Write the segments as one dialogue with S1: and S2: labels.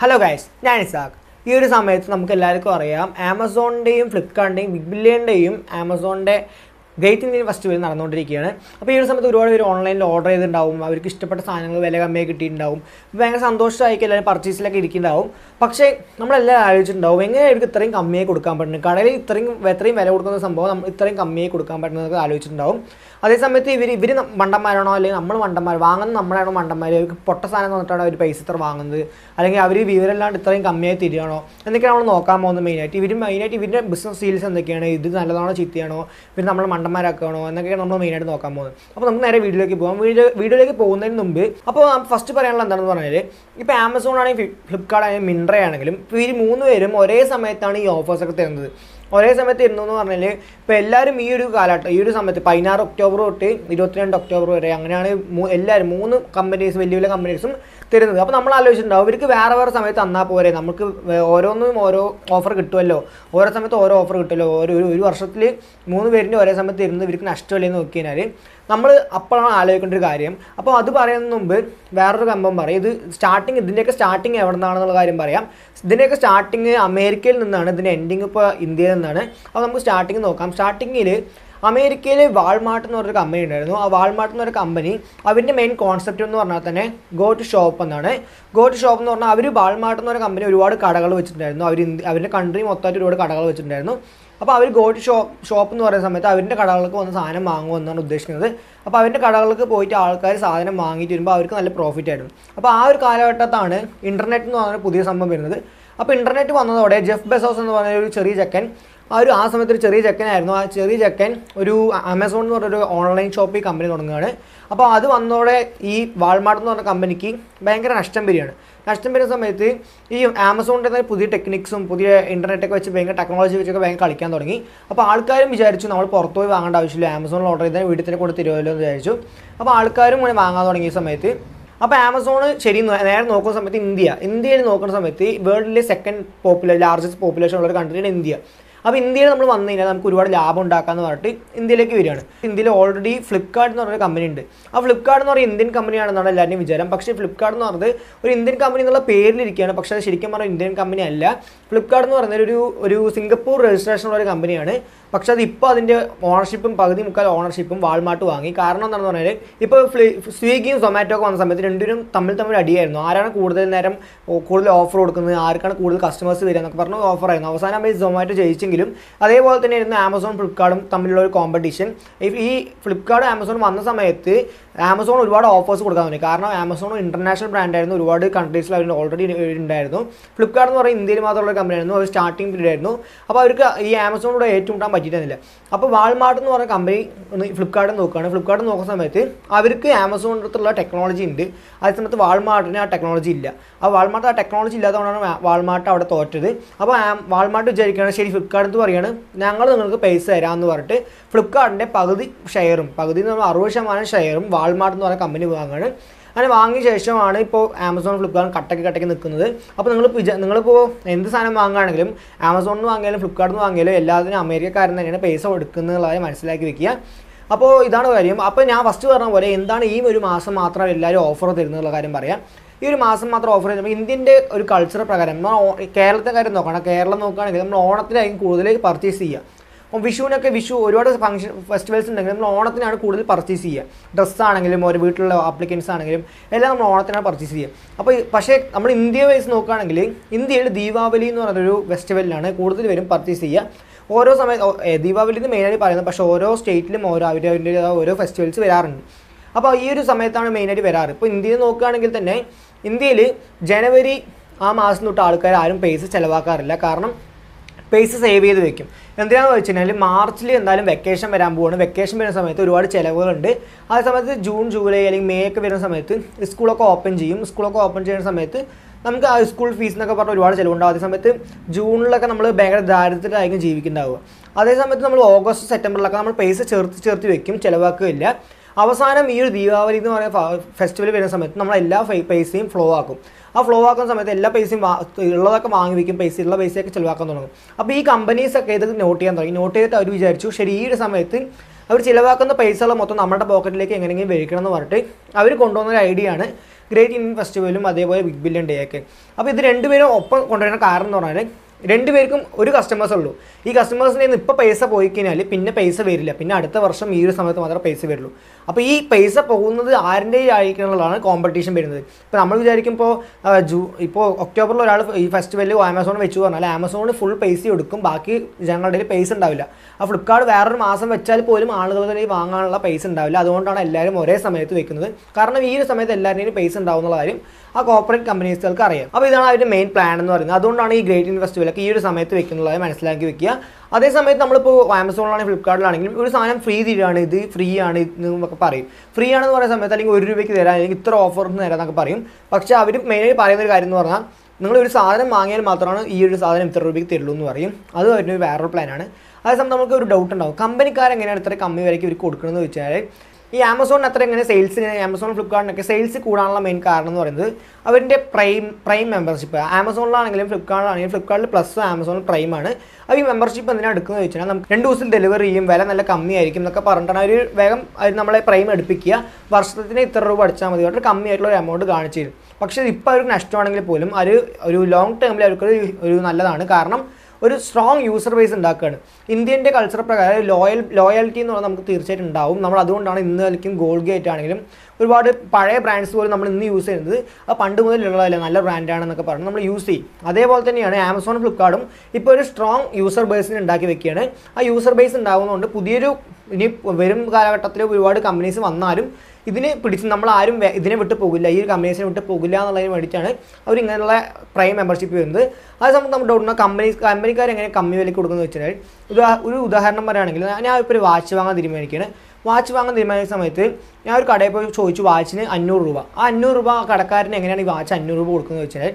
S1: hello guys ഞാൻ ഇസാഖ് ഈ ഒരു സമയത്ത് നമുക്ക് എല്ലാവർക്കും അറിയാം ആമസോണിൻ്റെയും ഫ്ലിപ്കാർട്ടിൻ്റെയും ബിഗ് ബില്യൻ്റെയും ആമസോണിൻ്റെ ഗ്രേറ്റ് ഇന്ത്യൻ ഫെസ്റ്റിവൽ നടന്നുകൊണ്ടിരിക്കുകയാണ് അപ്പോൾ ഈ ഒരു സമയത്ത് ഒരുപാട് പേര് ഓൺലൈനിൽ ഓർഡർ ചെയ്തിട്ടുണ്ടാവും അവർക്ക് ഇഷ്ടപ്പെട്ട സാധനങ്ങൾ വില കമ്മിയായി കിട്ടിയിട്ടുണ്ടാവും ഭയങ്കര സന്തോഷമായിരിക്കും എല്ലാവരും പർച്ചേസിലൊക്കെ ഇരിക്കുന്നുണ്ടാവും പക്ഷേ നമ്മളെല്ലാം ആലോചിച്ചിട്ടുണ്ടാവും എങ്ങനെ അവർക്ക് ഇത്രയും കമ്മിയായി കൊടുക്കാൻ പറ്റുന്നത് കടയിൽ ഇത്രയും ഇത്രയും വില കൊടുക്കുന്ന സംഭവം നമ്മൾ ഇത്രയും കമ്മിയായി കൊടുക്കാൻ പറ്റുന്നതൊക്കെ ആലോചിച്ചിട്ടുണ്ടാവും അതേസമയത്ത് ഇവർ ഇവർ മണ്ടന്മാരാണോ അല്ലെങ്കിൽ നമ്മൾ മണ്ടന്മാർ വാങ്ങുന്ന നമ്മളാണോ മണ്ടന്മാർ അവർക്ക് പൊട്ട സാധനം തന്നിട്ടാണ് അവർ പൈസ ഇത്ര വാങ്ങുന്നത് അല്ലെങ്കിൽ അവർ വിവരമില്ലാണ്ട് ഇത്രയും കമ്മിയായി തിരികണോ എന്നൊക്കെയാണ് നമ്മൾ നോക്കാൻ പോകുന്നത് മെയിനായിട്ട് ഇവർ മെയിനായിട്ട് ഇവരുടെ ബിസിനസ് ഡീൽസ് എന്തൊക്കെയാണ് ഇത് നല്ലതാണോ ചീത്തയാണോ ഇവർ നമ്മൾ മണ്ടന്മാരാക്കണോ എന്നൊക്കെയാണ് നമ്മൾ മെയിനായിട്ട് നോക്കാൻ പോകുന്നത് അപ്പോൾ നമുക്ക് നേരെ വീഡിയോയിലേക്ക് പോകാം വീഡിയോ വീഡിയോയിലേക്ക് പോകുന്നതിന് മുമ്പ് അപ്പോൾ ഫസ്റ്റ് പറയാനുള്ള എന്താണെന്ന് പറഞ്ഞാൽ ഇപ്പോൾ ആമസോൺ ആണെങ്കിലും ഫ്ലിപ്കാർട്ട് ആണെങ്കിലും മിൻട്ര ആണെങ്കിലും ഇപ്പോൾ ഈ മൂന്ന് പേരും ഒരേ സമയത്താണ് ഈ ഓഫേഴ്സൊക്കെ തരുന്നത് ഒരേ സമയത്ത് ഇരുന്നു എന്ന് പറഞ്ഞാൽ ഇപ്പോൾ എല്ലാവരും ഈ ഒരു കാലഘട്ടം ഈ ഒരു സമയത്ത് പതിനാറ് ഒക്ടോബർ തൊട്ട് ഇരുപത്തിരണ്ട് ഒക്ടോബർ വരെ അങ്ങനെയാണ് മൂ- എല്ലാവരും മൂന്ന് കമ്പനീസ് വലിയ വലിയ കമ്പനീസും തരുന്നത് അപ്പോൾ നമ്മൾ ആലോചിച്ചിട്ടുണ്ടാവും അവർക്ക് വേറെ വേറെ സമയത്ത് തന്നാൽ പോരെ നമുക്ക് വേ- ഓരോന്നും ഓരോ ഓഫർ കിട്ടുമല്ലോ ഓരോ സമയത്ത് ഓരോ ഓഫർ കിട്ടുമല്ലോ ഓരോ ഒരു ഒരു വർഷത്തിൽ മൂന്ന് പേരിൻ്റെ ഒരേ സമയത്ത് തരുന്നത് ഇവർക്ക് നഷ്ടമല്ലേ എന്ന് നോക്കി കഴിഞ്ഞാൽ നമ്മൾ അപ്പോഴാണ് ആലോചിക്കേണ്ട ഒരു കാര്യം അപ്പോൾ അത് പറയുന്നതിന് മുമ്പ് വേറൊരു സംഭവം പറയും ഇത് സ്റ്റാർട്ടിങ് ഇതിൻ്റെയൊക്കെ സ്റ്റാർട്ടിങ് എവിടെ നിന്നാണെന്നുള്ള കാര്യം പറയാം ഇതിൻ്റെയൊക്കെ സ്റ്റാർട്ടിങ് അമേരിക്കയിൽ നിന്നാണ് ഇതിൻ്റെ എൻഡിങ് ഇപ്പോൾ ഇന്ത്യയിൽ നിന്നാണ് അപ്പോൾ നമുക്ക് സ്റ്റാർട്ടിങ് നോക്കാം സ്റ്റാർട്ടിങ്ങിൽ അമേരിക്കയിൽ വാൾമാർട്ട് എന്ന് പറഞ്ഞൊരു കമ്പനി ഉണ്ടായിരുന്നു ആ വാൾമാർട്ട് എന്ന് പറഞ്ഞ കമ്പനി അവരുടെ മെയിൻ കോൺസെപ്റ്റ് എന്ന് പറഞ്ഞാൽ തന്നെ ഗോ ടു ഷോപ്പ് എന്നാണ് ഗോ ടു ഷോപ്പ് എന്ന് പറഞ്ഞാൽ അവർ വാൾമാർട്ട് എന്ന് പറഞ്ഞ കമ്പനി ഒരുപാട് കടകൾ വെച്ചിട്ടുണ്ടായിരുന്നു അവർ അവരുടെ കൺട്രി മൊത്തമായിട്ട് ഒരുപാട് കടകൾ വെച്ചിട്ടുണ്ടായിരുന്നു അപ്പോൾ അവർ ഗോ ടു ഷോപ്പ് ഷോപ്പ് എന്ന് പറയുന്ന സമയത്ത് അവരുടെ കടകൾക്ക് വന്ന് സാധനം വാങ്ങുമെന്നാണ് ഉദ്ദേശിക്കുന്നത് അപ്പോൾ അവരുടെ കടകൾക്ക് പോയിട്ട് ആൾക്കാർ സാധനം വാങ്ങിയിട്ട് വരുമ്പോൾ അവർക്ക് നല്ല പ്രോഫിറ്റ് ആയിരുന്നു അപ്പോൾ ആ ഒരു കാലഘട്ടത്താണ് ഇൻ്റർനെറ്റ് എന്ന് പറഞ്ഞ പുതിയ സംഭവം വരുന്നത് അപ്പോൾ ഇൻ്റർനെറ്റ് വന്നതോടെ ജെഫ് ബെസോസ് എന്ന് പറഞ്ഞ ഒരു ചെറിയ ചെക്കൻ ആ ഒരു ആ സമയത്ത് ഒരു ചെറിയ ചെക്കനായിരുന്നു ആ ചെറിയ ചെക്കൻ ഒരു ആമസോൺ എന്ന് പറഞ്ഞൊരു ഓൺലൈൻ ഷോപ്പിംഗ് കമ്പനി തുടങ്ങുകയാണ് അപ്പോൾ അത് വന്നതോടെ ഈ വാൾമാർട്ട് എന്ന് പറഞ്ഞ കമ്പനിക്ക് ഭയങ്കര നഷ്ടം വരികയാണ് നഷ്ടം വരുന്ന സമയത്ത് ഈ ആമസോണിൻ്റെ തന്നെ പുതിയ ടെക്നിക്സും പുതിയ ഇൻ്റർനെറ്റൊക്കെ വെച്ച് ഭയങ്കര ടെക്നോളജി വെച്ചൊക്കെ ഭയങ്കര കളിക്കാൻ തുടങ്ങി അപ്പോൾ ആൾക്കാരും വിചാരിച്ചു നമ്മൾ പുറത്ത് പോയി വാങ്ങേണ്ട ആവശ്യമില്ല ആമസോണിൽ ഓർഡർ ചെയ്താൽ വീട്ടിൽ തന്നെ കൊണ്ട് തരുമല്ലോ എന്ന് വിചാരിച്ചു അപ്പോൾ ആൾക്കാരും ഇങ്ങനെ വാങ്ങാൻ തുടങ്ങിയ സമയത്ത് അപ്പോൾ ആമസോൺ ശരി നോ- നേരെ നോക്കുന്ന സമയത്ത് ഇന്ത്യ ഇന്ത്യയിൽ നോക്കുന്ന സമയത്ത് വേൾഡിലെ സെക്കൻഡ് പോപ്പുലർ ലാർജസ്റ്റ് പോപ്പുലേഷൻ ഉള്ള ഒരു കൺട്രിയാണ് ഇന്ത്യ അപ്പോൾ ഇന്ത്യയിൽ നമ്മൾ വന്നു കഴിഞ്ഞാൽ നമുക്ക് ഒരുപാട് ലാഭം ഉണ്ടാക്കാമെന്ന് പറഞ്ഞിട്ട് ഇന്ത്യയിലേക്ക് വരികയാണ് ഇന്ത്യയിൽ ഓൾറെഡി ഫ്ലിപ്കാർട്ട് എന്ന് പറഞ്ഞൊരു കമ്പനി ഉണ്ട് ആ ഫ്ലിപ്കാർട്ട് എന്ന് പറയുന്നത് ഇന്ത്യൻ കമ്പനിയാണെന്നാണ് എല്ലാവരുടെയും വിചാരം പക്ഷേ ഫ്ലിപ്കാർട്ട് എന്ന് പറയുന്നത് ഒരു ഇന്ത്യൻ കമ്പനി എന്നുള്ള പേരിലിരിക്കുകയാണ് പക്ഷേ അത് ശരിക്കും പറഞ്ഞാൽ ഇന്ത്യൻ കമ്പനി അല്ല ഫ്ലിപ്കാർട്ട് എന്ന് പറയുന്നത് ഒരു ഒരു സിംഗപ്പൂർ രജിസ്ട്രേഷൻ ഉള്ള ഒരു കമ്പനിയാണ് പക്ഷേ അത് ഇപ്പോൾ അതിൻ്റെ ഓണർഷിപ്പും പകുതി മുക്കാൽ ഓണർഷിപ്പും വാൾമാർട്ട് വാങ്ങി കാരണം എന്താണെന്ന് പറഞ്ഞാൽ ഇപ്പോൾ ഫ്ലി സ്വിഗ്ഗിയും സൊമാറ്റോ ഒക്കെ വന്ന സമയത്ത് രണ്ടുപേരും തമ്മിൽ തമ്മിൽ അടിയായിരുന്നു ആരാണ് കൂടുതൽ നേരം ഓ- കൂടുതൽ ഓഫർ കൊടുക്കുന്നത് ആർക്കാണ് കൂടുതൽ കസ്റ്റമേഴ്സ് വരിക എന്നൊക്കെ പറഞ്ഞ് ഓഫർ ആയിരുന്നു അവസാനം ഈ സൊമാറ്റോ ജയിച്ചെങ്കിലും അതേപോലെ തന്നെ ആയിരുന്നു ആമസോൺ ഫ്ലിപ്കാർട്ടും തമ്മിലുള്ള ഒരു കോമ്പറ്റീഷൻ ഈ ഫ്ലിപ്കാർട്ട് ആമസോൺ വന്ന സമയത്ത് ആമസോൺ ഒരുപാട് ഓഫേഴ്സ് കൊടുക്കാൻ തുടങ്ങി കാരണം ആമസോൺ ഇന്റർനാഷണൽ ബ്രാൻഡായിരുന്നു ഒരുപാട് കൺട്രീസിൽ അവർ ഓൾറെഡി ഉണ്ടായിരുന്നു ഫ്ലിപ്കാർട്ട് എന്ന് പറയുന്നത് ഇന്ത്യയിൽ മാത്രമുള്ള ഒരു കമ്പനിയായിരുന്നു ഒരു സ്റ്റാർട്ടിംഗ് പീരീഡ് ആയിരുന്നു അപ്പോൾ അവർക്ക് ഈ ആമസോണിലൂടെ ഏറ്റുമുട്ടാൻ പറ്റിയിരുന്നില്ല അപ്പോൾ വാൾമാർട്ട് എന്ന് പറഞ്ഞ കമ്പനി ഫ്ലിപ്കാർട്ട് നോക്കുകയാണ് ഫ്ലിപ്കാർട്ട് നോക്കുന്ന സമയത്ത് അവർക്ക് ആമസോണിൻ്റെ അടുത്തുള്ള ടെക്നോളജി ഉണ്ട് അതേ സമയത്ത് വാൾമാർട്ടിന് ആ ടെക്നോളജി ഇല്ല ആ വാൾമാർട്ട് ആ ടെക്നോളജി ഇല്ലാത്തതുകൊണ്ടാണ് വാ- വാൾമാർട്ട് അവിടെ തോറ്റത് അപ്പോൾ ആം- വാൾമാർട്ട് വിചാരിക്കുകയാണ് ശരി ഫ്ലിപ്കാർട്ട് എന്ന് പറയുകയാണ് ഞങ്ങൾ നിങ്ങൾക്ക് പൈസ തരാമെന്ന് പറഞ്ഞിട്ട് ഫ്ലിപ്കാർട്ടിൻ്റെ പകുതി ഷെയറും പകുതി എന്ന് പറഞ്ഞാൽ അറുപത് ശതമാനം ഷെയറും വാൾമാർട്ട് എന്ന് പറയുന്ന കമ്പനി വാങ്ങുകയാണ് അങ്ങനെ വാങ്ങിയ ശേഷമാണ് ഇപ്പോൾ ആമസോൺ ഫ്ലിപ്കാർട്ട് കട്ടക്ക് കട്ടക്ക് നിൽക്കുന്നത് അപ്പോൾ നിങ്ങൾ വിചാ നിങ്ങളിപ്പോൾ എന്ത് സാധനം വാങ്ങുകയാണെങ്കിലും ആമസോണിൽ നിന്ന് വാങ്ങിയാലും ഫ്ലിപ്കാർട്ടിൽ നിന്ന് വാങ്ങിയാലും എല്ലാത്തിനും അമേരിക്കക്കാരൻ തന്നെയാണ് പൈസ കൊടുക്കുന്നതായി മനസ്സിലാക്കി വെക്കുക അപ്പോൾ ഇതാണ് കാര്യം അപ്പോൾ ഞാൻ ഫസ്റ്റ് പറഞ്ഞ പോലെ എന്താണ് ഈ ഒരു മാസം മാത്രം എല്ലാവരും ഓഫർ തരുന്നുള്ള കാര്യം പറയാം ഈ ഒരു മാസം മാത്രം ഓഫർ ചെയ്യുമ്പോൾ ഇന്ത്യൻ്റെ ഒരു കൾച്ചർ പ്രകാരം നമ്മൾ ഓ- കേരളത്തെ കാര്യം നോക്കണം കേരളം നോക്കുകയാണെങ്കിൽ നമ്മൾ ഓണത്തിലായിരിക്കും കൂടുതൽ പർച്ചേസ് ചെയ്യുക അപ്പോൾ വിഷുവിനൊക്കെ വിഷു ഒരുപാട് ഫംഗ്ഷൻ ഫെസ്റ്റിവൽസ് ഉണ്ടെങ്കിൽ നമ്മൾ ഓണത്തിനാണ് കൂടുതൽ പർച്ചേസ് ചെയ്യുക ഡ്രസ്സ് ആണെങ്കിലും ഒരു വീട്ടിലുള്ള ആപ്ലിക്കൻസ് ആണെങ്കിലും എല്ലാം നമ്മൾ ഓണത്തിനാണ് പർച്ചേസ് ചെയ്യുക അപ്പോൾ ഈ- പക്ഷേ നമ്മൾ ഇന്ത്യ വൈസ് നോക്കുകയാണെങ്കിൽ ഇന്ത്യയിൽ ദീപാവലി എന്ന് പറയുന്നൊരു ഫെസ്റ്റിവലിലാണ് കൂടുതൽ പേരും പർച്ചേസ് ചെയ്യുക ഓരോ സമയത്ത് ഓ- ഏ, ദീപാവലി എന്ന് മെയിനായിട്ട് പറയുന്നത് പക്ഷേ ഓരോ സ്റ്റേറ്റിലും ഓരോ അവരുടെ അവരുടെ ഓരോ ഫെസ്റ്റിവൽസ് വരാറുണ്ട് അപ്പോൾ ഈ ഒരു സമയത്താണ് മെയിനായിട്ട് വരാറ് ഇപ്പോൾ ഇന്ത്യയിൽ നോക്കുകയാണെങ്കിൽ തന്നെ ഇന്ത്യയിൽ ജനുവരി ആ മാസം തൊട്ട് ആൾക്കാർ ആരും പൈസ ചിലവാക്കാറില്ല കാരണം പൈസ സേവ് ചെയ്ത് വെക്കും എന്തിനാണെന്ന് വെച്ച് കഴിഞ്ഞാൽ മാർച്ചിൽ എന്തായാലും വെക്കേഷൻ വരാൻ പോവാണ് വെക്കേഷൻ വരുന്ന സമയത്ത് ഒരുപാട് ചിലവുകളുണ്ട് ആ സമയത്ത് ജൂൺ ജൂലൈ അല്ലെങ്കിൽ മെയ് ഒക്കെ വരുന്ന സമയത്ത് സ്കൂളൊക്കെ ഓപ്പൺ ചെയ്യും സ്കൂളൊക്കെ ഓപ്പൺ ചെയ്യുന്ന സമയത്ത് നമുക്ക് ആ സ്കൂൾ ഫീസ് എന്നൊക്കെ പറഞ്ഞാൽ ഒരുപാട് ചിലവുണ്ടാവും അതേ സമയത്ത് ജൂണിലൊക്കെ നമ്മൾ ഭയങ്കര ദാരിദ്ര്യത്തിലായിരിക്കും ജീവിക്കുന്നുണ്ടാവുക അതേ സമയത്ത് നമ്മൾ ഓഗസ്റ്റ് സെപ്റ്റംബറിലൊക്കെ നമ്മൾ പൈസ ചേർത്ത് ചേർത്ത് വെക്കും ചിലവാക്കുകയില്ല അവസാനം ഈ ഒരു ദീപാവലി എന്ന് പറയുന്ന ഫെസ്റ്റിവൽ വരുന്ന സമയത്ത് നമ്മൾ എല്ലാ ഫൈ- പൈസയും ഫ്ലോ ആക്കും ആ ഫ്ലോ ആക്കുന്ന സമയത്ത് എല്ലാ പൈസയും വാ- ഉള്ളതൊക്കെ വാങ്ങി വെക്കും പൈസ ഉള്ള പൈസയൊക്കെ ചിലവാക്കാൻ തുടങ്ങും അപ്പോൾ ഈ കമ്പനീസൊക്കെ ഇത് നോട്ട് ചെയ്യാൻ തുടങ്ങി നോട്ട് ചെയ്തിട്ട് അവർ വിചാരിച്ചു ശരി ഈ ഒരു സമയത്ത് അവർ ചിലവാക്കുന്ന പൈസകൾ മൊത്തം നമ്മുടെ പോക്കറ്റിലേക്ക് എങ്ങനെയെങ്കിലും മേടിക്കണം എന്ന് പറഞ്ഞിട്ട് അവർ കൊണ്ടുവന്ന ഒരു ഐഡിയ ആണ് ഗ്രേറ്റ് ഇന്ത്യൻ ഫെസ്റ്റിവലും അതേപോലെ ബിഗ് ബില്യൺ ഡേ ഒക്കെ അപ്പോൾ ഇത് രണ്ടുപേരും ഒപ്പം കൊണ്ടുവരുന്ന കാരണം എന്ന് പറഞ്ഞാൽ രണ്ടുപേർക്കും ഒരു കസ്റ്റമേഴ്സ് ഉള്ളൂ ഈ കസ്റ്റമേഴ്സിൻ്റെ നിന്ന് ഇപ്പോൾ പൈസ പോയി കഴിഞ്ഞാൽ പിന്നെ പൈസ വരില്ല പിന്നെ അടുത്ത വർഷം ഈ ഒരു സമയത്ത് മാത്രമേ പൈസ വരുള്ളൂ അപ്പോൾ ഈ പൈസ പോകുന്നത് ആരുടെ ആയിരിക്കണം എന്നുള്ളതാണ് കോമ്പറ്റീഷൻ വരുന്നത് ഇപ്പോൾ നമ്മൾ വിചാരിക്കുമ്പോൾ ജൂ ഇപ്പോൾ ഒക്ടോബറിൽ ഒരാൾ ഈ ഫെസ്റ്റിവലിൽ ആമസോൺ വെച്ചു പറഞ്ഞാൽ ആമസോണിന് ഫുൾ പൈസ കൊടുക്കും ബാക്കി ജനങ്ങളുടെ കയ്യിൽ പൈസ ഉണ്ടാവില്ല ആ ഫ്ലിപ്കാർട്ട് വേറൊരു മാസം വെച്ചാൽ പോലും ആളുകളുടെ കയ്യിൽ വാങ്ങാനുള്ള പൈസ ഉണ്ടാവില്ല അതുകൊണ്ടാണ് എല്ലാവരും ഒരേ സമയത്ത് വെക്കുന്നത് കാരണം ഈ ഒരു സമയത്ത് എല്ലാവരുടെയും പൈസ ഉണ്ടാവും എന്നുള്ള കാര്യം ആ കോർപ്പറേറ്റ് കമ്പനീസുകൾക്ക് അറിയാം അപ്പോൾ ഇതാണ് അവരുടെ മെയിൻ പ്ലാൻ എന്ന് പറയുന്നത് അതുകൊണ്ടാണ് ഈ ഗ്രേറ്റ് ഇൻ ഫെസ്റ്റിവലൊക്കെ ഈ ഒരു സമയത്ത് വെക്കുന്നുള്ളത് മനസ്സിലാക്കി വെക്കുക അതേ സമയത്ത് നമ്മളിപ്പോൾ ആമസോണിലാണെങ്കിൽ ഫ്ലിപ്കാർട്ടിലാണെങ്കിലും ഒരു സാധനം ഫ്രീ തരികയാണ് ഇത് ഫ്രീ ആണ് ഇത് എന്നൊക്കെ പറയും ഫ്രീ ആണെന്ന് പറയുന്ന സമയത്ത് അല്ലെങ്കിൽ ഒരു രൂപയ്ക്ക് തരാം അല്ലെങ്കിൽ ഇത്ര ഓഫറിന് തരാം എന്നൊക്കെ പറയും പക്ഷേ അവർ മെയിനായി പറയുന്ന ഒരു കാര്യം എന്ന് പറഞ്ഞാൽ നിങ്ങൾ ഒരു സാധനം വാങ്ങിയാൽ മാത്രമാണ് ഈ ഒരു സാധനം ഇത്ര രൂപയ്ക്ക് തരുള്ളൂ എന്ന് പറയും അത് അവരുടെ വേറൊരു പ്ലാനാണ് അതേസമയം നമുക്ക് ഒരു ഡൗട്ട് ഉണ്ടാവും കമ്പനിക്കാരെങ്ങനെയാണ് ഇത്ര കമ്മി വിലയ്ക്ക് ഇവർ കൊടുക്കണമെന്ന് വെച്ചാൽ ഈ ആമസോണിന് അത്ര എങ്ങനെ സെയിൽസ് ഇങ്ങനെ ആമസോൺ ഫ്ലിപ്കാർട്ടിനൊക്കെ സെയിൽസ് കൂടാനുള്ള മെയിൻ കാരണം എന്ന് പറയുന്നത് അവരുടെ പ്രൈം പ്രൈം മെമ്പർഷിപ്പ് ആമസോണിലാണെങ്കിലും ഫ്ലിപ്കാർട്ടിലാണെങ്കിലും ഫ്ലിപ്കാർട്ടിൽ പ്ലസ് ആമസോണിൽ പ്രൈം ആണ് അപ്പോൾ ഈ മെമ്പർഷിപ്പ് എന്തിനാണ് എടുക്കുന്നത് വെച്ചാൽ നമുക്ക് രണ്ട് ദിവസം ഡെലിവറി ചെയ്യും വില നല്ല കമ്മിയായിരിക്കും എന്നൊക്കെ പറഞ്ഞിട്ടാണ് അവർ വേഗം അവർ നമ്മളെ പ്രൈം എടുപ്പിക്കുക വർഷത്തിന് ഇത്ര രൂപ അടിച്ചാൽ മതി പറഞ്ഞിട്ട് കമ്മിയായിട്ടുള്ള ഒരു എമൗണ്ട് കാണിച്ചു തരും പക്ഷേ ഇപ്പോൾ അവർക്ക് നഷ്ടമാണെങ്കിൽ പോലും അത് ഒരു ലോങ് ടേമിൽ അവർക്ക് ഒരു നല്ലതാണ് കാരണം ഒരു സ്ട്രോങ് യൂസർ ബേസ് ഉണ്ടാക്കുകയാണ് ഇന്ത്യൻ്റെ കൾച്ചർ പ്രകാരം ലോയൽ ലോയാലിറ്റി എന്ന് പറഞ്ഞാൽ നമുക്ക് തീർച്ചയായിട്ടും ഉണ്ടാവും നമ്മൾ അതുകൊണ്ടാണ് ഇന്ന് കളിക്കും ഗോൾഡ് ഗേറ്റ് ആണെങ്കിലും ഒരുപാട് പഴയ ബ്രാൻഡ്സ് പോലും നമ്മൾ ഇന്ന് യൂസ് ചെയ്യുന്നത് ആ പണ്ട് മുതലുള്ളതല്ലേ നല്ല ബ്രാൻഡാണെന്നൊക്കെ പറഞ്ഞ് നമ്മൾ യൂസ് ചെയ്യും അതേപോലെ തന്നെയാണ് ആമസോൺ ഫ്ലിപ്കാർട്ടും ഇപ്പോൾ ഒരു സ്ട്രോങ് യൂസർ ബേസിന് ഉണ്ടാക്കി വെക്കുകയാണ് ആ യൂസർ ബേസ് ഉണ്ടാകുന്നതുകൊണ്ട് പുതിയൊരു ഇനി വരും കാലഘട്ടത്തിൽ ഒരുപാട് കമ്പനീസ് വന്നാലും ഇതിന് പിടിച്ച് നമ്മൾ ആരും വേ- ഇതിനെ വിട്ട് പോകില്ല ഈ ഒരു കമ്പനീസിനെ വിട്ട് പോകില്ല എന്നുള്ളതിന് വേണ്ടിയിട്ടാണ് അവർ ഇങ്ങനെയുള്ള പ്രൈം മെമ്പർഷിപ്പ് വരുന്നത് അതേ സമയത്ത് നമ്മൾ ഡൗട്ട് കമ്പനി കമ്പനിക്കാർ എങ്ങനെ കമ്മി വിലയ്ക്ക് കൊടുക്കുന്നത് വെച്ചാൽ ഉദാ ഒരു ഉദാഹരണം പറയുകയാണെങ്കിൽ ഞാൻ ഇപ്പോൾ ഒരു വാച്ച് വാങ്ങാൻ തീരുമാനിക്കുകയാണ് വാച്ച് വാങ്ങാൻ തീരുമാനിച്ച സമയത്ത് ഞാൻ ഒരു കടയിൽ പോയി ചോദിച്ചു വാച്ചിന് അഞ്ഞൂറ് രൂപ ആ അഞ്ഞൂറ് രൂപ ആ കടക്കാരന് എങ്ങനെയാണ് ഈ വാച്ച് അഞ്ഞൂറ് രൂപ കൊടുക്കുന്നത് വെച്ചാൽ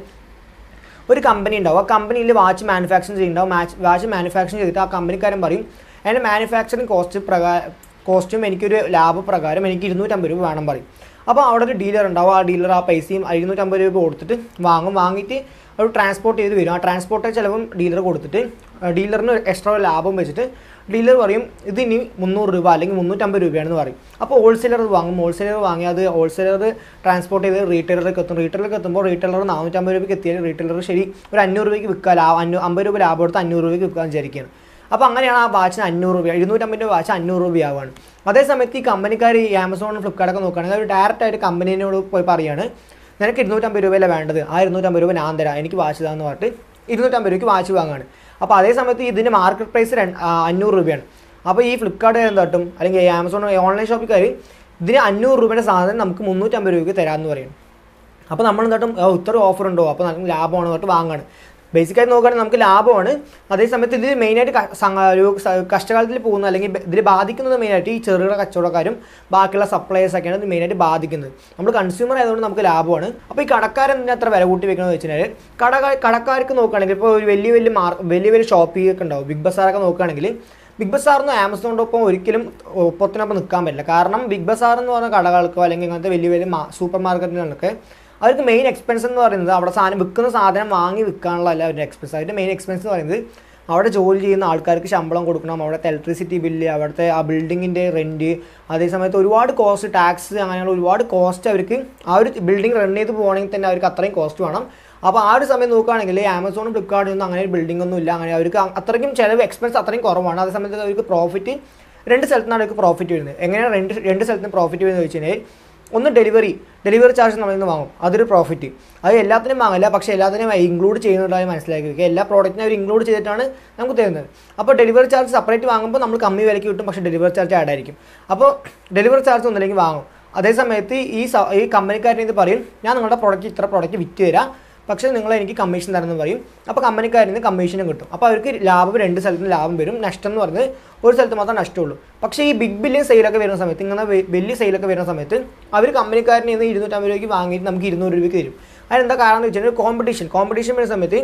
S1: ഒരു കമ്പനി ഉണ്ടാവും ആ കമ്പനിയിൽ വാച്ച് മാനുഫാക്ചർ ചെയ്യുന്നുണ്ടാവും മാച്ച് വാച്ച് മാനുഫാക്ചർ ചെയ്തിട്ട് ആ കമ്പനിക്കാരൻ പറയും അതിൻ്റെ മാനുഫാക്ചറിങ് കോസ്റ്റ് പ്രകാരം കോസ്റ്റും എനിക്കൊരു ലാഭപ്രകാരം എനിക്ക് ഇരുന്നൂറ്റമ്പത് രൂപ വേണം പറയും അപ്പോൾ അവിടെ ഒരു ഡീലർ ഉണ്ടാവും ആ ഡീലർ ആ പൈസയും ഇരുന്നൂറ്റമ്പത് രൂപ കൊടുത്തിട്ട് വാങ്ങും വാങ്ങിയിട്ട് അവർ ട്രാൻസ്പോർട്ട് ചെയ്ത് വരും ആ ട്രാൻസ്പോർട്ട് ചിലവും ഡീലർ കൊടുത്തിട്ട് ഡീലറിന് എക്സ്ട്രാ ലാഭം വെച്ചിട്ട് ഡീലർ പറയും ഇത് ഇനി മുന്നൂറ് രൂപ അല്ലെങ്കിൽ മുന്നൂറ്റമ്പത് രൂപയാണെന്ന് പറയും അപ്പോൾ ഹോൾസെയിലർ വാങ്ങും ഹോൾസെയിലർ വാങ്ങി അത് ഹോൾസെയിലർ ട്രാൻസ്പോർട്ട് ചെയ്ത് റീറ്റെയിലർക്ക് എത്തും റീറ്റെയിലർക്ക് എത്തുമ്പോൾ റീറ്റെയിലർ നാനൂറ്റമ്പത് രൂപയ്ക്ക് എത്തിയാൽ റീറ്റെയിലർ ശരി ഒരു അഞ്ഞൂറ് രൂപയ്ക്ക് വിൽക്കുക ലാഭം അഞ്ഞൂ അമ്പത് രൂപ ലാഭം എടുത്ത് അഞ്ഞൂറ് രൂപയ്ക്ക് വിൽക്കാൻ വിചാരിക്കുകയാണ് അപ്പോൾ അങ്ങനെയാണ് ആ വാച്ചിന് അഞ്ഞൂറ് രൂപ എഴുന്നൂറ്റമ്പത് രൂപ വാച്ച് അഞ്ഞൂറ് രൂപയാവാണ് അതേ സമയത്ത് ഈ കമ്പനിക്കാർ ഈ ആമസോൺ ഫ്ലിപ്കാർട്ടൊക്കെ നോക്കുകയാണെങ്കിൽ അവർ ഡയറക്റ്റ് ആയിട്ട് കമ്പനീനോട് പോയി പറയാണ് നിനക്ക് ഇരുന്നൂറ്റമ്പത് രൂപയല്ല വേണ്ടത് ആ ഇരുന്നൂറ്റമ്പത് രൂപ ഞാൻ തരാം എനിക്ക് വാച്ച് തരാമെന്ന് പറഞ്ഞിട്ട് ഇരുന്നൂറ്റമ്പത് രൂപയ്ക്ക് വാച്ച് വാങ്ങുകയാണ് അപ്പോൾ അതേ സമയത്ത് ഇതിൻ്റെ മാർക്കറ്റ് പ്രൈസ് രണ്ട് ആ, അഞ്ഞൂറ് രൂപയാണ് അപ്പോൾ ഈ ഫ്ലിപ്കാർട്ട് എന്താ കിട്ടും അല്ലെങ്കിൽ ഈ ആമസോൺ ഓൺലൈൻ ഷോപ്പിക്കാർ ഇതിന് അഞ്ഞൂറ് രൂപയുടെ സാധനം നമുക്ക് മുന്നൂറ്റമ്പത് രൂപയ്ക്ക് തരാമെന്ന് പറയും അപ്പോൾ നമ്മൾ എന്തായിട്ടും ഓ, ഇത്ര ഓഫർ ഉണ്ടോ അപ്പോൾ നമുക്ക് ലാഭമാണ് പറഞ്ഞിട്ട് വാങ്ങാണ് ബേസിക്കായി നോക്കുകയാണെങ്കിൽ നമുക്ക് ലാഭമാണ് അതേസമയത്ത് ഇത് മെയിനായിട്ട് ക- സംഘ- ഒരു സ- കഷ്ടകാലത്തിൽ പോകുന്ന അല്ലെങ്കിൽ ബ- ഇതിൽ ബാധിക്കുന്നത് മെയിനായിട്ട് ഈ ചെറുകിട കച്ചവടക്കാരും ബാക്കിയുള്ള സപ്ലയേഴ്സ് ഒക്കെയാണ് ഇത് മെയിനായിട്ട് ബാധിക്കുന്നത് നമ്മൾ കൺസ്യൂമർ ആയതുകൊണ്ട് നമുക്ക് ലാഭമാണ് അപ്പോൾ ഈ കടക്കാരൻ എന്തിനാ അത്ര വില കൂട്ടി വെക്കണമെന്ന് വെച്ച് കഴിഞ്ഞാൽ കട കടക്കാർക്ക് നോക്കുകയാണെങ്കിൽ ഇപ്പോൾ ഒരു വലിയ വലിയ മാർ വലിയ വലിയ ഷോപ്പിംഗ് ഒക്കെ ഉണ്ടാവും ബിഗ് ബസാറൊക്കെ നോക്കുകയാണെങ്കിൽ ബിഗ് ബസാറിനും ആമസോണിൻ്റെ ഒപ്പം ഒരിക്കലും ഒപ്പത്തിനൊപ്പം നിൽക്കാൻ പറ്റില്ല കാരണം ബിഗ് ബസാർ എന്ന് പറഞ്ഞ കടകൾക്കോ അല്ലെങ്കിൽ ഇങ്ങനത്തെ വലിയ വലിയ സൂപ്പർ മാർക്കറ്റുകളിലൊക്കെ അവർക്ക് മെയിൻ എക്സ്പെൻസ് എന്ന് പറയുന്നത് അവിടെ സാധനം വിൽക്കുന്ന സാധനം വാങ്ങി വിൽക്കാനുള്ള അല്ല അവരുടെ എക്സ്പെൻസ് അവരുടെ മെയിൻ എക്സ്പെൻസ് എന്ന് പറയുന്നത് അവിടെ ജോലി ചെയ്യുന്ന ആൾക്കാർക്ക് ശമ്പളം കൊടുക്കണം അവിടുത്തെ ഇലക്ട്രിസിറ്റി ബില്ല് അവിടുത്തെ ആ ബിൽഡിങ്ങിൻ്റെ റെൻറ്റ് അതേസമയത്ത് ഒരുപാട് കോസ്റ്റ് ടാക്സ് അങ്ങനെയുള്ള ഒരുപാട് കോസ്റ്റ് അവർക്ക് ആ ഒരു ബിൽഡിംഗ് റൺ ചെയ്ത് പോകണമെങ്കിൽ തന്നെ അവർക്ക് അത്രയും കോസ്റ്റ് വേണം അപ്പോൾ ആ ഒരു സമയം നോക്കുകയാണെങ്കിൽ ആമസോണും ഫ്ലിപ്കാർട്ടിൽ നിന്നും അങ്ങനെ ഒരു ബിൽഡിംഗ് ഒന്നും ഇല്ല അങ്ങനെ അവർക്ക് അത്രയ്ക്കും ചിലവ് എക്സ്പെൻസ് അത്രയും കുറവാണ് അതേ സമയത്ത് അവർക്ക് പ്രോഫിറ്റ് രണ്ട് സ്ഥലത്തുനിന്നാണ് അവർക്ക് പ്രോഫിറ്റ് വരുന്നത് എങ്ങനെയാണ് രണ്ട് രണ്ട് സ്ഥലത്ത് നിന്ന് പ്രോഫിറ്റ് വരുന്നത് വെച്ച് കഴിഞ്ഞാൽ ഒന്ന് ഡെലിവറി ഡെലിവറി ചാർജ് നമ്മളിൽ നിന്ന് വാങ്ങും അതൊരു പ്രോഫിറ്റ് അത് എല്ലാത്തിനും വാങ്ങില്ല പക്ഷേ എല്ലാത്തിനും ഇൻക്ലൂഡ് ചെയ്യുന്നതായി മനസ്സിലാക്കി വെക്കുക എല്ലാ പ്രോഡക്റ്റിനും അവർ ഇൻക്ലൂഡ് ചെയ്തിട്ടാണ് നമുക്ക് തരുന്നത് അപ്പോൾ ഡെലിവറി ചാർജ് സെപ്പറേറ്റ് വാങ്ങുമ്പോൾ നമ്മൾ കമ്മി വിലയ്ക്ക് കിട്ടും പക്ഷേ ഡെലിവറി ചാർജ് ആഡ് ആയിരിക്കും അപ്പോൾ ഡെലിവറി ചാർജ് ഒന്നില്ലെങ്കിൽ വാങ്ങും അതേ സമയത്ത് ഈ സ- ഈ കമ്പനിക്കാരൻ ഇത് പറയും ഞാൻ നിങ്ങളുടെ പ്രോഡക്റ്റ് ഇത്ര പ്രോഡക്റ്റ് വിറ്റ് തരാം പക്ഷേ നിങ്ങൾ എനിക്ക് കമ്മീഷൻ തരണമെന്ന് പറയും അപ്പോൾ കമ്പനിക്കാരിൽ നിന്ന് കമ്മീഷനും കിട്ടും അപ്പോൾ അവർക്ക് ലാഭം രണ്ട് സ്ഥലത്തും ലാഭം വരും നഷ്ടം എന്ന് പറയുന്നത് ഒരു സ്ഥലത്ത് മാത്രമേ നഷ്ടമുള്ളൂ പക്ഷേ ഈ ബിഗ് ബില്യൺ സെയിലൊക്കെ വരുന്ന സമയത്ത് ഇങ്ങനെ വെ- വലിയ സെയിലൊക്കെ വരുന്ന സമയത്ത് അവർ കമ്പനിക്കാരനിൽ നിന്ന് ഇരുന്നൂറ്റമ്പത് രൂപയ്ക്ക് വാങ്ങിയിട്ട് നമുക്ക് ഇരുന്നൂറ് രൂപയ്ക്ക് തരും അതിനെന്താ കാരണം എന്ന് വെച്ചാൽ കോമ്പറ്റീഷൻ കോമ്പറ്റീഷൻ വരുന്ന സമയത്ത്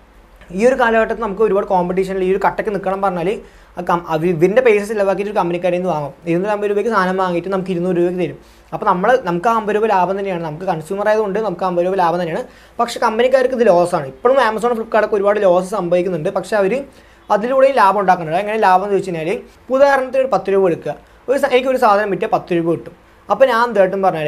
S1: ഈ ഒരു കാലഘട്ടത്തിൽ നമുക്ക് ഒരുപാട് കോമ്പറ്റീഷനിൽ ഈ ഒരു കട്ടക്ക് നിൽക്കണം പറഞ്ഞാൽ ആ കം അവർ ഇവരുടെ പൈസ ചിലവാക്കിയിട്ട് ഒരു കമ്പനിക്കാരിൽ നിന്ന് വാങ്ങും ഇരുന്നൂറ്റമ്പത് രൂപയ്ക്ക് സാധനം വാങ്ങിയിട്ട് നമുക്ക് ഇരുന്നൂറ് രൂപയ്ക്ക് തരും അപ്പോൾ നമ്മൾ നമുക്ക് ആ അമ്പത് രൂപ ലാഭം തന്നെയാണ് നമുക്ക് കൺസ്യൂമർ ആയതുകൊണ്ട് നമുക്ക് അമ്പത് രൂപ ലാഭം തന്നെയാണ് പക്ഷേ കമ്പനിക്കാർക്ക് ഇത് ലോസാണ് ഇപ്പോഴും ആമസോൺ ഫ്ലിപ്കാർട്ടൊക്കെ ഒരുപാട് ലോസ് സംഭവിക്കുന്നുണ്ട് പക്ഷേ അവർ അതിലൂടെയും ലാഭം ഉണ്ടാക്കുന്നുണ്ട് എങ്ങനെ ലാഭം എന്ന് വെച്ച് കഴിഞ്ഞാൽ ഉദാഹരണത്തിന് ഒരു പത്ത് രൂപ എടുക്കുക ഒരു സ- എനിക്കൊരു സാധനം വിറ്റാൽ പത്ത് രൂപ കിട്ടും അപ്പോൾ ഞാൻ എന്തായിട്ടും പറഞ്ഞാൽ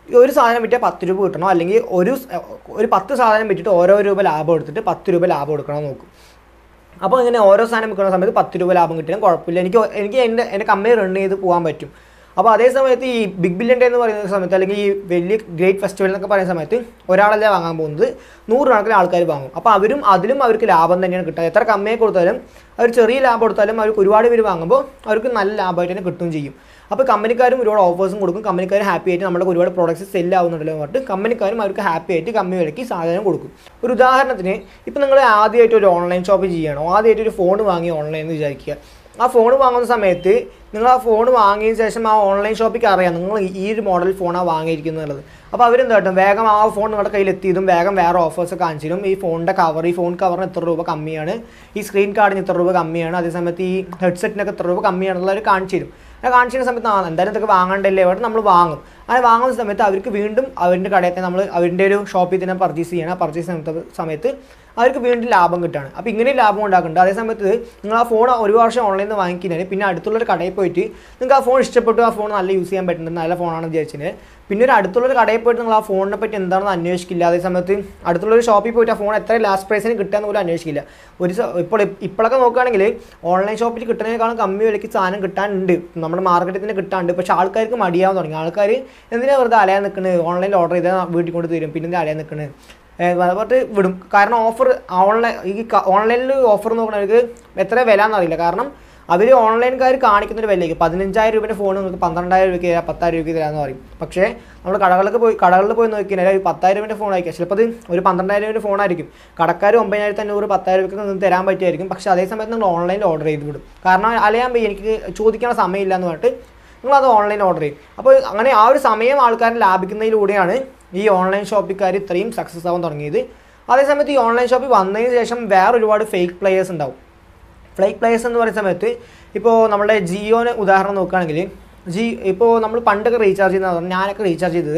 S1: ഈ ഒരു സാധനം വിറ്റാൽ പത്ത് രൂപ കിട്ടണോ അല്ലെങ്കിൽ ഒരു സ്- ഒരു പത്ത് സാധനം വിറ്റിട്ട് ഓരോ രൂപ ലാഭം എടുത്തിട്ട് പത്ത് രൂപ ലാഭം എടുക്കണോ നോക്കും അപ്പോൾ ഇങ്ങനെ ഓരോ സാധനം വിൽക്കുന്ന സമയത്ത് പത്ത് രൂപ ലാഭം കിട്ടിയാലും കുഴപ്പമില്ല എനിക്ക് ഒ- എനിക്ക് എൻ്റെ എൻ്റെ കമ്പനി റൺ ചെയ്ത് പോകാൻ പറ്റും അപ്പോൾ അതേ സമയത്ത് ഈ ബിഗ് ബില്യൺ ഡേ എന്ന് പറയുന്ന സമയത്ത് അല്ലെങ്കിൽ ഈ വലിയ ഗ്രേറ്റ് ഫെസ്റ്റിവൽ എന്നൊക്കെ പറയുന്ന സമയത്ത് ഒരാളല്ലേ വാങ്ങാൻ പോകുന്നത് നൂറുകണക്കിന് ആൾക്കാർ വാങ്ങും അപ്പോൾ അവരും അതിലും അവർക്ക് ലാഭം തന്നെയാണ് കിട്ടുക എത്ര കമ്മിയെ കൊടുത്താലും അവർ ചെറിയ ലാഭം കൊടുത്താലും അവർക്ക് ഒരുപാട് പേര് വാങ്ങുമ്പോൾ അവർക്ക് നല്ല ലാഭമായിട്ട് തന്നെ കിട്ടുകയും ചെയ്യും അപ്പോൾ കമ്പനിക്കാരും ഒരുപാട് ഓഫേഴ്സും കൊടുക്കും കമ്പനിക്കാർ ഹാപ്പി ആയിട്ട് നമ്മുടെ ഒരുപാട് പ്രോഡക്റ്റ്സ് സെല്ല് ആവുന്നുണ്ടല്ലോ എന്ന് പറഞ്ഞിട്ട് കമ്പനിക്കാരും അവർക്ക് ഹാപ്പി ആയിട്ട് കമ്മി വിലയ്ക്ക് സാധനം കൊടുക്കും ഒരു ഉദാഹരണത്തിന് ഇപ്പോൾ നിങ്ങൾ ആദ്യമായിട്ട് ഒരു ഓൺലൈൻ ഷോപ്പ് ചെയ്യണം ആദ്യമായിട്ട് ഒരു ഫോൺ വാങ്ങി ഓൺലൈൻ എന്ന് വിചാരിക്കുക ആ ഫോൺ വാങ്ങുന്ന സമയത്ത് നിങ്ങൾ ആ ഫോൺ വാങ്ങിയതിന് ശേഷം ആ ഓൺലൈൻ ഷോപ്പിക്ക് അറിയാം നിങ്ങൾ ഈ ഒരു മോഡൽ ഫോണാണ് വാങ്ങിയിരിക്കുന്നത് എന്നുള്ളത് അപ്പോൾ അവരെന്താ കേട്ടോ വേഗം ആ ഫോൺ നിങ്ങളുടെ കയ്യിൽ എത്തിയതും വേഗം വേറെ ഓഫേഴ്സ് കാണിച്ചു തരും ഈ ഫോണിൻ്റെ കവർ ഈ ഫോൺ കവറിന് എത്ര രൂപ കമ്മിയാണ് ഈ സ്ക്രീൻ കാർഡിന് ഇത്ര രൂപ കമ്മിയാണ് അതേസമയത്ത് ഈ ഹെഡ്സെറ്റിനൊക്കെ എത്ര രൂപ കമ്മിയാണെന്നുള്ളത് അവർ കാണിച്ചു തരും അത് കാണിച്ചു തരുന്ന സമയത്ത് ആ എന്തായാലും ഇതൊക്കെ വാങ്ങണ്ടല്ലേ അവിടെ നമ്മൾ വാങ്ങും അങ്ങനെ വാങ്ങുന്ന സമയത്ത് അവർക്ക് വീണ്ടും അവരുടെ കടയിൽ തന്നെ നമ്മൾ അവരുടെ ഒരു ഷോപ്പിൽ തന്നെ പർച്ചേസ് ചെയ്യണം ആ പർച്ചേസ് ചെയ്യുന്ന സമയത്ത് അവർക്ക് വീണ്ടും ലാഭം കിട്ടുകയാണ് അപ്പോൾ ഇങ്ങനെ ലാഭം ഉണ്ടാക്കുന്നുണ്ട് അതേ സമയത്ത് നിങ്ങൾ ആ ഫോൺ ഒരു വർഷം ഓൺലൈനിൽ നിന്ന് വാങ്ങിക്കുന്നതിന് പിന്നെ അടുത്തുള്ളൊരു കടയിൽ പോയിട്ട് നിങ്ങൾക്ക് ആ ഫോൺ ഇഷ്ടപ്പെട്ടു ആ ഫോൺ നല്ല യൂസ് ചെയ്യാൻ പറ്റുന്നുണ്ട് നല്ല ഫോണാണെന്ന് വിചാരിച്ചതിന് പിന്നെ ഒരു അടുത്തുള്ളൊരു കടയിൽ പോയിട്ട് നിങ്ങൾ ആ ഫോണിനെ പറ്റി എന്താണെന്ന് അന്വേഷിക്കില്ല അതേ സമയത്ത് അടുത്തുള്ളൊരു ഷോപ്പിൽ പോയിട്ട് ആ ഫോൺ എത്ര ലാസ്റ്റ് പ്രൈസിന് കിട്ടുകയെന്ന് പോലും അന്വേഷിക്കില്ല ഒരു സ- ഇപ്പോൾ ഇപ്പോഴൊക്കെ നോക്കുകയാണെങ്കിൽ ഓൺലൈൻ ഷോപ്പിൽ കിട്ടുന്നതിനേക്കാളും കമ്മി വിലയ്ക്ക് സാധനം കിട്ടാനുണ്ട് നമ്മുടെ മാർക്കറ്റിൽ തന്നെ കിട്ടാനുണ്ട് പക്ഷേ ആൾക്കാർക്ക് മടിയാവാൻ തുടങ്ങി ആൾക്കാർ എന്തിനാ വെറുതെ അലയാൻ നിൽക്കുന്നത് ഓൺലൈനിൽ ഓർഡർ ചെയ്താൽ വീട്ടിൽ കൊണ്ട് തരും പിന്നെ എന്തിനാ അലയാൻ നിൽക്കുന്നത് പറഞ്ഞിട്ട് വിടും കാരണം ഓഫർ ഓൺലൈൻ ഈ ഓൺലൈനിൽ ഓഫർ നോക്കണവർക്ക് എത്ര വില എന്നറിയില്ല കാരണം അവർ ഓൺലൈൻകാർ കാണിക്കുന്ന ഒരു വിലയ്ക്ക് പതിനഞ്ചായിരം രൂപയുടെ ഫോൺ നിങ്ങൾക്ക് പന്ത്രണ്ടായിരം രൂപയ്ക്ക് തരാം പത്തായിരം രൂപയ്ക്ക് തരാമെന്ന് പറയും പക്ഷേ നമ്മൾ കടകളിലൊക്കെ പോയി കടകളിൽ പോയി നോക്കിയാൽ ഒരു പത്തായിരം രൂപയുടെ ഫോൺ ആയിരിക്കും ചിലപ്പോൾ അത് ഒരു പന്ത്രണ്ടായിരം രൂപയുടെ ഫോണായിരിക്കും കടക്കാർ ഒമ്പതിനായിരത്തി അഞ്ഞൂറ് പത്തായിരം രൂപയ്ക്ക് നിങ്ങൾക്ക് തരാൻ പറ്റുമായിരിക്കും പക്ഷേ അതേ സമയത്ത് നിങ്ങൾ ഓൺലൈനിൽ ഓർഡർ ചെയ്ത് വിടും കാരണം അലയാൻ പോയി എനിക്ക് ചോദിക്കാൻ സമയമില്ല എന്ന് പറഞ്ഞിട്ട് നിങ്ങളത് ഓൺലൈൻ ഓർഡർ ചെയ്യും അപ്പോൾ അങ്ങനെ ആ ഒരു സമയം ആൾക്കാർ ലാഭിക്കുന്നതിലൂടെയാണ് ഈ ഓൺലൈൻ ഷോപ്പിക്കാർ ഇത്രയും സക്സസ് ആവാൻ തുടങ്ങിയത് അതേസമയത്ത് ഈ ഓൺലൈൻ ഷോപ്പിൽ വന്നതിന് ശേഷം വേറെ ഒരുപാട് ഫേക്ക് പ്ലേയേഴ്സ് ഉണ്ടാവും ഫ്ലൈറ്റ് പ്ലേയേഴ്സ് എന്ന് പറയുന്ന സമയത്ത് ഇപ്പോൾ നമ്മുടെ ജിയോനെ ഉദാഹരണം നോക്കുകയാണെങ്കിൽ ജി ഇപ്പോൾ നമ്മൾ പണ്ടൊക്കെ റീചാർജ് ചെയ്യുന്ന ഞാനൊക്കെ റീചാർജ് ചെയ്തത്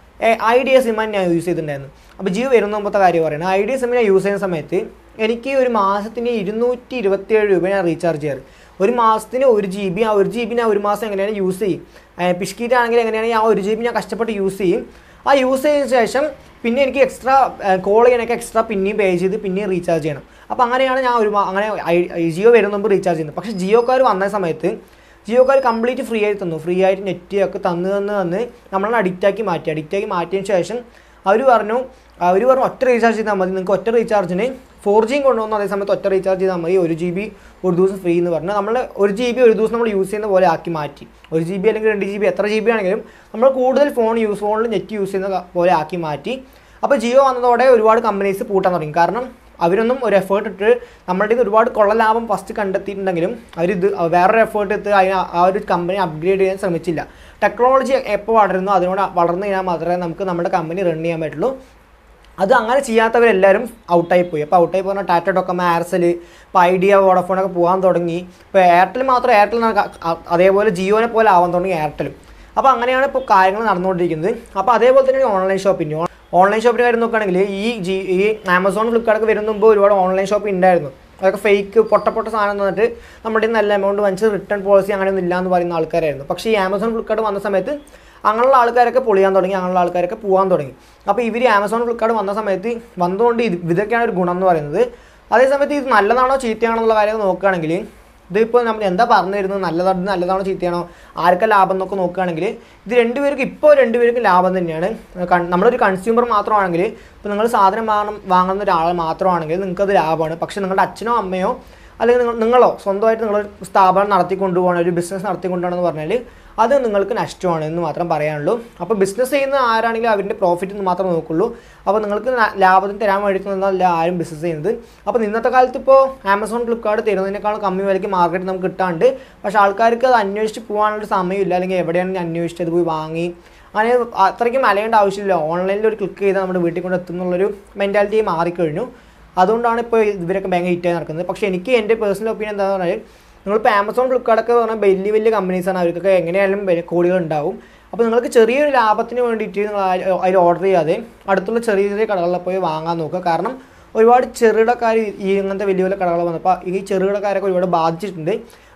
S1: ഐഡിയ സിമ്മാണ് ഞാൻ യൂസ് ചെയ്തിട്ടുണ്ടായിരുന്നു അപ്പോൾ ജിയോ വരുന്ന മുമ്പത്തെ കാര്യം പറയുന്നത് ഐഡിയ സിം ഞാൻ യൂസ് ചെയ്യുന്ന സമയത്ത് എനിക്ക് ഒരു മാസത്തിന് ഇരുന്നൂറ്റി ഇരുപത്തിയേഴ് രൂപ ഞാൻ റീചാർജ് ചെയ്യാറ് ഒരു മാസത്തിന് ഒരു ജി ബി ആ ഒരു ജി ബി ഞാൻ ഒരു മാസം എങ്ങനെയാണ് യൂസ് ചെയ്യും പിഷ്കീറ്റാണെങ്കിൽ എങ്ങനെയാണ് ആ ഒരു ജി ബി ഞാൻ കഷ്ടപ്പെട്ട് യൂസ് ചെയ്യും ആ യൂസ് ചെയ്തതിന് ശേഷം പിന്നെ എനിക്ക് എക്സ്ട്രാ കോൾ ചെയ്യാനൊക്കെ എക്സ്ട്രാ പിന്നെയും പേ ചെയ്ത് പിന്നെയും റീചാർജ് ചെയ്യണം അപ്പോൾ അങ്ങനെയാണ് ഞാൻ ഒരു മാ- അങ്ങനെ ഐ- ഐ- ജിയോ വരുന്ന മുമ്പ് റീചാർജ് ചെയ്യുന്നത് പക്ഷേ ജിയോക്കാർ വന്ന സമയത്ത് ജിയോക്കാർ കംപ്ലീറ്റ് ഫ്രീ ആയിട്ട് തന്നു ഫ്രീ ആയിട്ട് നെറ്റ് ഒക്കെ തന്ന് തന്ന് തന്ന് നമ്മളെ അഡിക്റ്റാക്കി മാറ്റി അഡിക്റ്റാക്കി മാറ്റിയതിന് ശേഷം അവർ പറഞ്ഞു അവർ പറഞ്ഞു ഒറ്റ റീചാർജ് ചെയ്താൽ മതി നിങ്ങൾക്ക് ഒറ്റ റീചാർജിന് ഫോർ ജിയും കൊണ്ടുവന്നു അതേ സമയത്ത് ഒറ്റ റീചാർജ് ചെയ്താൽ മതി ഒരു ജി ബി ഒരു ദിവസം ഫ്രീ എന്ന് പറഞ്ഞ് നമ്മൾ ഒരു ജി ബി ഒരു ദിവസം നമ്മൾ യൂസ് ചെയ്യുന്ന പോലെ ആക്കി മാറ്റി ഒരു ജി ബി അല്ലെങ്കിൽ രണ്ട് ജി ബി എത്ര ജി ബി ആണെങ്കിലും നമ്മൾ കൂടുതൽ ഫോൺ യൂസ് ഫോണിൽ നെറ്റ് യൂസ് ചെയ്യുന്ന ക- പോലെ ആക്കി മാറ്റി അപ്പോൾ ജിയോ വന്നതോടെ ഒരുപാട് കമ്പനീസ് പൂട്ടാൻ തുടങ്ങി കാരണം അവരൊന്നും ഒരു എഫേർട്ട് ഇട്ട് നമ്മളുടെ ഇത് ഒരുപാട് കൊള്ള ലാഭം ഫസ്റ്റ് കണ്ടെത്തിയിട്ടുണ്ടെങ്കിലും അവരിത് വേറൊരു എഫേർട്ട് എടുത്ത് അതിന് ആ ഒരു കമ്പനി അപ്ഗ്രേഡ് ചെയ്യാൻ ശ്രമിച്ചില്ല ടെക്നോളജി എപ്പോൾ വളരുന്നോ അതിനോട് വളർന്നു കഴിഞ്ഞാൽ മാത്രമേ നമുക്ക് നമ്മുടെ കമ്പനി റൺ ചെയ്യാൻ പറ്റുള്ളൂ അത് അങ്ങനെ ചെയ്യാത്തവരെല്ലാവരും ഔട്ടായി പോയി അപ്പോൾ ഔട്ടായി പോകുന്ന ടാറ്റ ഡോക്കോമോ എയർസെൽ ഇപ്പോൾ ഐഡിയ വോഡഫോണൊക്കെ പോകാൻ തുടങ്ങി ഇപ്പോൾ എയർടെൽ മാത്രം എയർടെൽ അതേപോലെ ജിയോനെ പോലെ ആവാൻ തുടങ്ങി എയർടെലും അപ്പോൾ അങ്ങനെയാണ് ഇപ്പോൾ കാര്യങ്ങൾ നടന്നുകൊണ്ടിരിക്കുന്നത് അപ്പോൾ അതേപോലെ തന്നെയാണ് ഓൺലൈൻ ഷോപ്പിംഗ് ഓൺലൈൻ ഷോപ്പിൻ്റെ കാര്യം നോക്കുകയാണെങ്കിൽ ഈ ജി ഈ ആമസോൺ ഫ്ലിപ്കാർട്ടൊക്കെ വരുന്ന മുമ്പ് ഒരുപാട് ഓൺലൈൻ ഷോപ്പ് ഉണ്ടായിരുന്നു അതൊക്കെ ഫേക്ക് പൊട്ട പൊട്ട സാധനം തന്നിട്ട് നമ്മുടെ കയ്യിൽ നിന്ന് നല്ല എമൗണ്ട് വാങ്ങിച്ച് റിട്ടേൺ പോളിസി അങ്ങനെയൊന്നും ഇല്ല എന്ന് പറയുന്ന ആൾക്കാരായിരുന്നു പക്ഷേ ഈ ആമസോൺ ഫ്ലിപ്കാർട്ട് വന്ന സമയത്ത് അങ്ങനെയുള്ള ആൾക്കാരൊക്കെ പൊളിയാൻ തുടങ്ങി അങ്ങനെയുള്ള ആൾക്കാരൊക്കെ പോകാൻ തുടങ്ങി അപ്പോൾ ഇവർ ആമസോൺ ഫ്ലിപ്കാർട്ട് വന്ന സമയത്ത് വന്നുകൊണ്ട് ഇത് ഇതൊക്കെയാണ് ഒരു ഗുണം എന്ന് പറയുന്നത് അതേസമയത്ത് ഇത് നല്ലതാണോ ചീത്തയാണോ എന്നുള്ള കാര്യം നോക്കുകയാണെങ്കിൽ ഇതിപ്പോൾ നമ്മൾ എന്താ പറഞ്ഞു തരുന്നത് നല്ലതാണ് നല്ലതാണോ ചീത്തയാണോ ആർക്കാ ലാഭം എന്നൊക്കെ നോക്കുകയാണെങ്കിൽ ഇത് രണ്ടുപേർക്കും ഇപ്പോൾ രണ്ടുപേർക്കും ലാഭം തന്നെയാണ് കൺ- നമ്മളൊരു കൺസ്യൂമർ മാത്രമാണെങ്കിൽ ഇപ്പോൾ നിങ്ങൾ സാധനം വാങ്ങണം വാങ്ങുന്ന ഒരാൾ മാത്രമാണെങ്കിൽ നിങ്ങൾക്കത് ലാഭമാണ് പക്ഷേ നിങ്ങളുടെ അച്ഛനോ അമ്മയോ അല്ലെങ്കിൽ നിങ്ങൾ നിങ്ങളോ സ്വന്തമായിട്ട് നിങ്ങൾ സ്ഥാപനം നടത്തിക്കൊണ്ടുപോകണം ഒരു ബിസിനസ് നടത്തിക്കൊണ്ടുപോകണമെന്ന് പറഞ്ഞാൽ അത് നിങ്ങൾക്ക് നഷ്ടമാണ് എന്ന് മാത്രം പറയാനുള്ളൂ അപ്പോൾ ബിസിനസ് ചെയ്യുന്ന ആരാണെങ്കിലും അവരുടെ പ്രോഫിറ്റ് എന്ന് മാത്രമേ നോക്കുള്ളൂ അപ്പോൾ നിങ്ങൾക്ക് ന- ലാഭത്തിന് തരാൻ വേണ്ടിയിട്ട് നിന്നല്ല ആരും ബിസിനസ് ചെയ്യുന്നത് അപ്പോൾ ഇന്നത്തെ കാലത്ത് ഇപ്പോൾ ആമസോൺ ഫ്ലിപ്കാർട്ട് തരുന്നതിനേക്കാളും കമ്മി വിലയ്ക്ക് മാർക്കറ്റ് നമുക്ക് കിട്ടാണ്ട് പക്ഷേ ആൾക്കാർക്ക് അത് അന്വേഷിച്ച് പോകാനുള്ള സമയമില്ല അല്ലെങ്കിൽ എവിടെയാണ് ഞാൻ അന്വേഷിച്ച് അത് പോയി വാങ്ങി അങ്ങനെ അത്രയ്ക്കും അലയേണ്ട ആവശ്യമില്ല ഓൺലൈനിൽ ഒരു ക്ലിക്ക് ചെയ്താൽ നമ്മുടെ വീട്ടിൽ കൊണ്ട് എത്തുന്നുള്ളൊരു മെൻറ്റാലിറ്റി മാറിക്കഴിഞ്ഞു അതുകൊണ്ടാണ് ഇപ്പോൾ ഇവരൊക്കെ ഭയങ്കര ഹിറ്റായി നടക്കുന്നത് പക്ഷേ എനിക്ക് എൻ്റെ പേഴ്സണൽ ഒപ്പീനിയൻ എന്താണെന്ന് പറഞ്ഞാൽ നിങ്ങളിപ്പോൾ ആമസോൺ ഫ്ലിപ്കാർട്ടൊക്കെ പറഞ്ഞാൽ വലിയ വലിയ കമ്പനീസാണ് അവർക്കൊക്കെ എങ്ങനെയായാലും വില കോടികൾ ഉണ്ടാവും അപ്പോൾ നിങ്ങൾക്ക് ചെറിയൊരു ലാഭത്തിന് വേണ്ടിയിട്ട് നിങ്ങൾ ആ- അതിൽ ഓർഡർ ചെയ്യാതെ അടുത്തുള്ള ചെറിയ ചെറിയ കടകളിൽ പോയി വാങ്ങാൻ നോക്കുക കാരണം ഒരുപാട് ചെറുകിടക്കാർ ഈ ഇങ്ങനത്തെ വലിയ വലിയ കടകൾ വന്നപ്പോൾ ഈ ചെറുകിടക്കാരൊക്കെ ഒരുപാട് ബാധിച്ചിട്ടുണ്ട്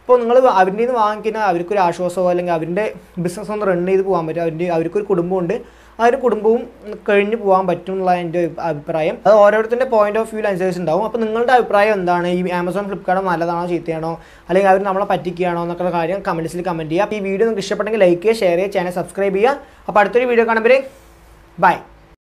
S1: അപ്പോൾ നിങ്ങൾ അവരുടെ നിന്ന് വാങ്ങിക്കുന്ന അവർക്കൊരു ആശ്വാസമോ അല്ലെങ്കിൽ അവരുടെ ബിസിനസ് ഒന്ന് റൺ ചെയ്ത് പോകാൻ പറ്റും അവരുടെ അവർക്കൊരു കുടുംബമുണ്ട് ആ ഒരു കുടുംബവും കഴിഞ്ഞ് പോകാൻ പറ്റും എന്നുള്ള എൻ്റെ ഒരു അഭിപ്രായം അത് ഓരോരുത്തരുടെ പോയിന്റ് ഓഫ് വ്യൂ അനുസരിച്ച് ഉണ്ടാവും അപ്പോൾ നിങ്ങളുടെ അഭിപ്രായം എന്താണ് ഈ ആമസോൺ ഫ്ലിപ്കാർട്ട് നല്ലതാണോ ചീത്തയാണോ അല്ലെങ്കിൽ അവർ നമ്മളെ പറ്റിക്കുകയാണോ എന്നൊക്കെ കാര്യം കമൻറ്റ്സിൽ കമൻറ്റ് ചെയ്യുക അപ്പോൾ ഈ വീഡിയോ നിങ്ങൾക്ക് ഇഷ്ടപ്പെട്ടെങ്കിൽ ലൈക്ക് ചെയ്യുക ഷെയർ ചെയ്യുക ചാനൽ സബ്സ്ക്രൈബ് ചെയ്യുക അപ്പോൾ അടുത്തൊരു വീഡിയോ കാണുമ്പോൾ ബൈ